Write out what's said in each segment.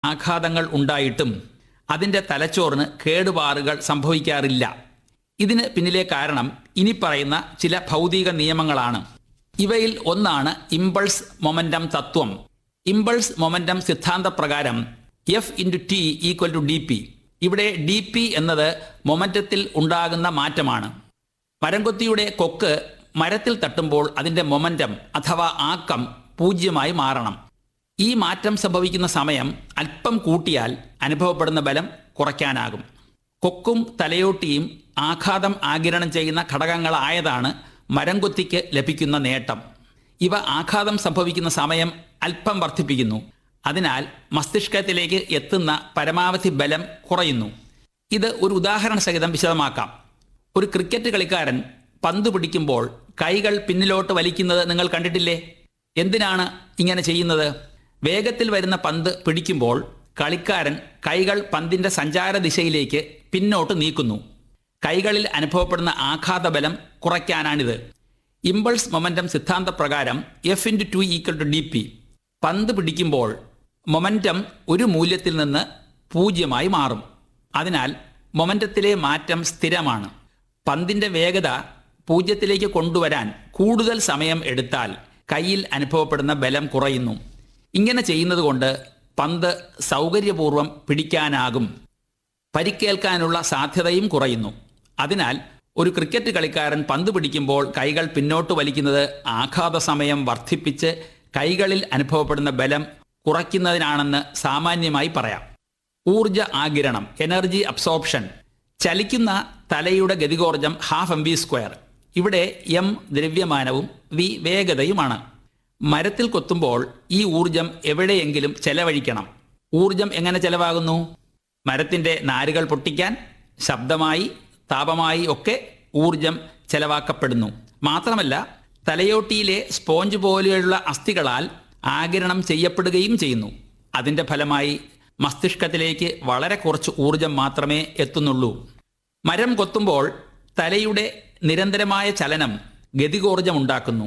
ആഘാതങ്ങൾ ഉണ്ടായിട്ടും അതിൻ്റെ തലച്ചോറിന് കേടുപാറുകൾ സംഭവിക്കാറില്ല ഇതിന് പിന്നിലെ കാരണം ഇനി പറയുന്ന ചില ഭൗതിക നിയമങ്ങളാണ് ഇവയിൽ ഒന്നാണ് ഇമ്പൾസ് മൊമെന്റം തത്വം ഇമ്പൾസ് മൊമെന്റം സിദ്ധാന്തപ്രകാരം F into T equal to D P ഇവിടെ ഡി പി എന്നത് മൊമെന്റത്തിൽ ഉണ്ടാകുന്ന മാറ്റമാണ് മരംകൊത്തിയുടെ കൊക്ക് മരത്തിൽ തട്ടുമ്പോൾ അതിന്റെ മൊമെന്റം അഥവാ ആക്കം പൂജ്യമായി മാറണം ഈ മാറ്റം സംഭവിക്കുന്ന സമയം അല്പം കൂട്ടിയാൽ അനുഭവപ്പെടുന്ന ബലം കുറയ്ക്കാനാകും കൊക്കും തലയോട്ടിയും ആഘാതം ആഗിരണം ചെയ്യുന്ന ഘടകങ്ങളായതാണ് മരംകൊത്തിക്ക് ലഭിക്കുന്ന നേട്ടം ഇവ ആഘാതം സംഭവിക്കുന്ന സമയം അല്പം വർദ്ധിപ്പിക്കുന്നു അതിനാൽ മസ്തിഷ്കത്തിലേക്ക് എത്തുന്ന പരമാവധി ബലം കുറയുന്നു ഇത് ഒരു ഉദാഹരണ സഹിതം വിശദമാക്കാം ഒരു ക്രിക്കറ്റ് കളിക്കാരൻ പന്ത് പിടിക്കുമ്പോൾ കൈകൾ പിന്നിലോട്ട് വലിക്കുന്നത് നിങ്ങൾ കണ്ടിട്ടില്ലേ എന്തിനാണ് ഇങ്ങനെ ചെയ്യുന്നത് വേഗത്തിൽ വരുന്ന പന്ത് പിടിക്കുമ്പോൾ കളിക്കാരൻ കൈകൾ പന്തിന്റെ സഞ്ചാര ദിശയിലേക്ക് പിന്നോട്ട് നീക്കുന്നു കൈകളിൽ അനുഭവപ്പെടുന്ന ആഘാതബലം കുറയ്ക്കാനാണിത് ഇമ്പൾസ് മൊമെന്റം സിദ്ധാന്തപ്രകാരം F into T equal to D P പന്ത് പിടിക്കുമ്പോൾ മൊമെന്റം ഒരു മൂല്യത്തിൽ നിന്ന് പൂജ്യമായി മാറും അതിനാൽ മൊമെന്റത്തിലെ മാറ്റം സ്ഥിരമാണ് പന്തിന്റെ വേഗത പൂജ്യത്തിലേക്ക് കൊണ്ടുവരാൻ കൂടുതൽ സമയം എടുത്താൽ കയ്യിൽ അനുഭവപ്പെടുന്ന ബലം കുറയുന്നു ഇങ്ങനെ ചെയ്യുന്നതുകൊണ്ട് പന്ത് സൗകര്യപൂർവ്വം പിടിക്കാനാകും പരിക്കേൽക്കാനുള്ള സാധ്യതയും കുറയുന്നു അതിനാൽ ഒരു ക്രിക്കറ്റ് കളിക്കാരൻ പന്ത് പിടിക്കുമ്പോൾ കൈകൾ പിന്നോട്ട് വലിക്കുന്നത് ആഘാത സമയം വർദ്ധിപ്പിച്ച് കൈകളിൽ അനുഭവപ്പെടുന്ന ബലം കുറയ്ക്കുന്നതിനാണെന്ന് സാമാന്യമായി പറയാം ഊർജ ആകിരണം എനർജി അബ്സോർപ്ഷൻ ചലിക്കുന്ന തലയുടെ ഗതികോർജം ഹാഫ് എം വി സ്ക്വയർ ഇവിടെ എം ദ്രവ്യമാനവും വി വേഗതയുമാണ് മരത്തിൽ കൊത്തുമ്പോൾ ഈ ഊർജം എവിടെയെങ്കിലും ചെലവഴിക്കണം ഊർജം എങ്ങനെ ചെലവാകുന്നു മരത്തിന്റെ നാരുകൾ പൊട്ടിക്കാൻ ശബ്ദമായി താപമായി ഒക്കെ ഊർജം ചെലവാക്കപ്പെടുന്നു മാത്രമല്ല തലയോട്ടിയിലെ സ്പോഞ്ച് പോലെയുള്ള അസ്ഥികളാൽ ആകിരണം ചെയ്യപ്പെടുകയും ചെയ്യുന്നു അതിന്റെ ഫലമായി മസ്തിഷ്കത്തിലേക്ക് വളരെ കുറച്ച് ഊർജം മാത്രമേ എത്തുന്നുള്ളൂ മരം കൊത്തുമ്പോൾ തലയുടെ നിരന്തരമായ ചലനം ഗതികോർജം ഉണ്ടാക്കുന്നു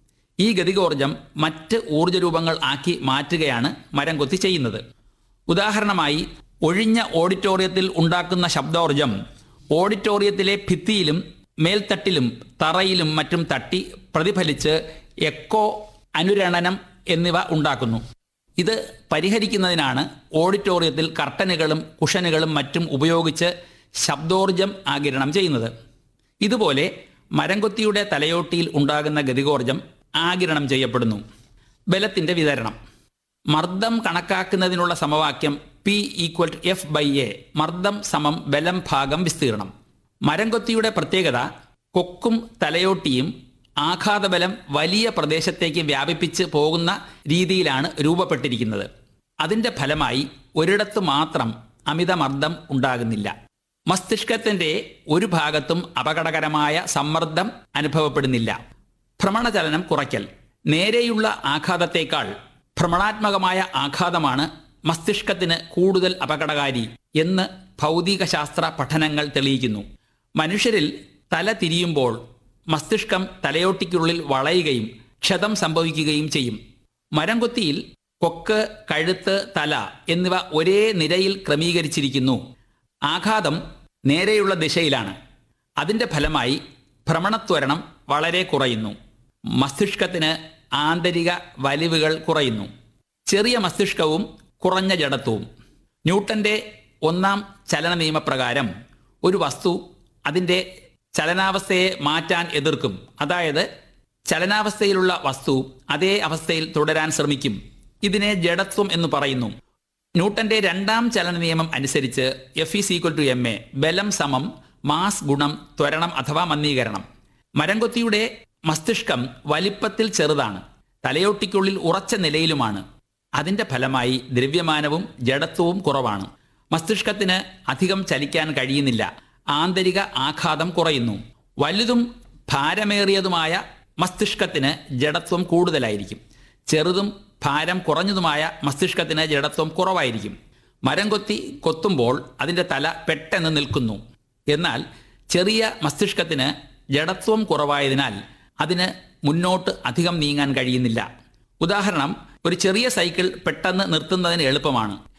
ഈ ഗതികോർജം മറ്റ് ഊർജ്ജരൂപങ്ങൾ ആക്കി മാറ്റുകയാണ് മരം കൊത്തി ചെയ്യുന്നത് ഉദാഹരണമായി ഒഴിഞ്ഞ ഓഡിറ്റോറിയത്തിൽ ഉണ്ടാക്കുന്ന ശബ്ദോർജം ഓഡിറ്റോറിയത്തിലെ ഭിത്തിയിലും മേൽത്തട്ടിലും തറയിലും മറ്റും തട്ടി പ്രതിഫലിച്ച് എക്കോ അനുരണനം എന്നിവ ഉണ്ടാക്കുന്നു ഇത് പരിഹരിക്കുന്നതിനാണ് ഓഡിറ്റോറിയത്തിൽ കർട്ടനുകളും കുഷനുകളും മറ്റും ഉപയോഗിച്ച് ശബ്ദോർജം ആകിരണം ചെയ്യുന്നത് ഇതുപോലെ മരംകൊത്തിയുടെ തലയോട്ടിയിൽ ഉണ്ടാകുന്ന ഗതികോർജം ആകിരണം ചെയ്യപ്പെടുന്നു ബലത്തിന്റെ വിതരണം മർദ്ദം കണക്കാക്കുന്നതിനുള്ള സമവാക്യം P equal to F by A മർദ്ദം സമം ബലം ഭാഗം വിസ്തീർണം മരംകൊത്തിയുടെ പ്രത്യേകത കൊക്കും തലയോട്ടിയും ആഘാതബലം വലിയ പ്രദേശത്തേക്ക് വ്യാപിപ്പിച്ച് പോകുന്ന രീതിയിലാണ് രൂപപ്പെട്ടിരിക്കുന്നത് അതിന്റെ ഫലമായി ഒരിടത്ത് മാത്രം അമിതമർദ്ദം ഉണ്ടാകുന്നില്ല മസ്തിഷ്കത്തിന്റെ ഒരു ഭാഗത്തും അപകടകരമായ സമ്മർദ്ദം അനുഭവപ്പെടുന്നില്ല ഭ്രമണചലനം കുറയ്ക്കൽ നേരെയുള്ള ആഘാതത്തേക്കാൾ ഭ്രമണാത്മകമായ ആഘാതമാണ് മസ്തിഷ്കത്തിന് കൂടുതൽ അപകടകാരി എന്ന് ഭൗതികശാസ്ത്ര പഠനങ്ങൾ തെളിയിക്കുന്നു മനുഷ്യരിൽ തല തിരിയുമ്പോൾ മസ്തിഷ്കം തലയോട്ടിക്കുള്ളിൽ വളയുകയും ക്ഷതം സംഭവിക്കുകയും ചെയ്യും മരംകൊത്തിയിൽ കൊക്ക് കഴുത്ത് തല എന്നിവ ഒരേ നിരയിൽ ക്രമീകരിച്ചിരിക്കുന്നു ആഘാതം നേരെയുള്ള ദിശയിലാണ് അതിന്റെ ഫലമായി ഭ്രമണത്വരണം വളരെ കുറയുന്നു മസ്തിഷ്കത്തിന് ആന്തരിക വലിവുകൾ കുറയുന്നു ചെറിയ മസ്തിഷ്കവും കുറഞ്ഞ ജഡത്വവും ന്യൂട്ടന്റെ ഒന്നാം ചലന നിയമപ്രകാരം ഒരു വസ്തു അതിൻ്റെ ചലനാവസ്ഥയെ മാറ്റാൻ എതിർക്കും അതായത് ചലനാവസ്ഥയിലുള്ള വസ്തു അതേ അവസ്ഥയിൽ തുടരാൻ ശ്രമിക്കും ഇതിനെ ജഡത്വം എന്ന് പറയുന്നു ന്യൂട്ടന്റെ രണ്ടാം ചലന നിയമം അനുസരിച്ച് F is equal to M A ബലം സമം മാസ് ഗുണം ത്വരണം അഥവാ മന്ദീകരണം മരംകൊത്തിയുടെ മസ്തിഷ്കം വലിപ്പത്തിൽ ചെറുതാണ് തലയോട്ടിക്കുള്ളിൽ ഉറച്ച നിലയിലുമാണ് അതിന്റെ ഫലമായി ദ്രവ്യമാനവും ജഡത്വവും കുറവാണ് മസ്തിഷ്കത്തിന് അധികം ചലിക്കാൻ കഴിയുന്നില്ല ആന്തരിക ആഘാതം കുറയുന്നു വലുതും ഭാരമേറിയതുമായ മസ്തിഷ്കത്തിന് ജഡത്വം കൂടുതലായിരിക്കും ചെറുതും ഭാരം കുറഞ്ഞതുമായ മസ്തിഷ്കത്തിന് ജഡത്വം കുറവായിരിക്കും മരം കൊത്തി കൊത്തുമ്പോൾ അതിൻ്റെ തല പെട്ടെന്ന് നിൽക്കുന്നു എന്നാൽ ചെറിയ മസ്തിഷ്കത്തിന് ജഡത്വം കുറവായതിനാൽ അതിന് മുന്നോട്ട് അധികം നീങ്ങാൻ കഴിയുന്നില്ല ഉദാഹരണം ഒരു ചെറിയ സൈക്കിൾ പെട്ടെന്ന് നിർത്തുന്നതിന് എളുപ്പമാണ്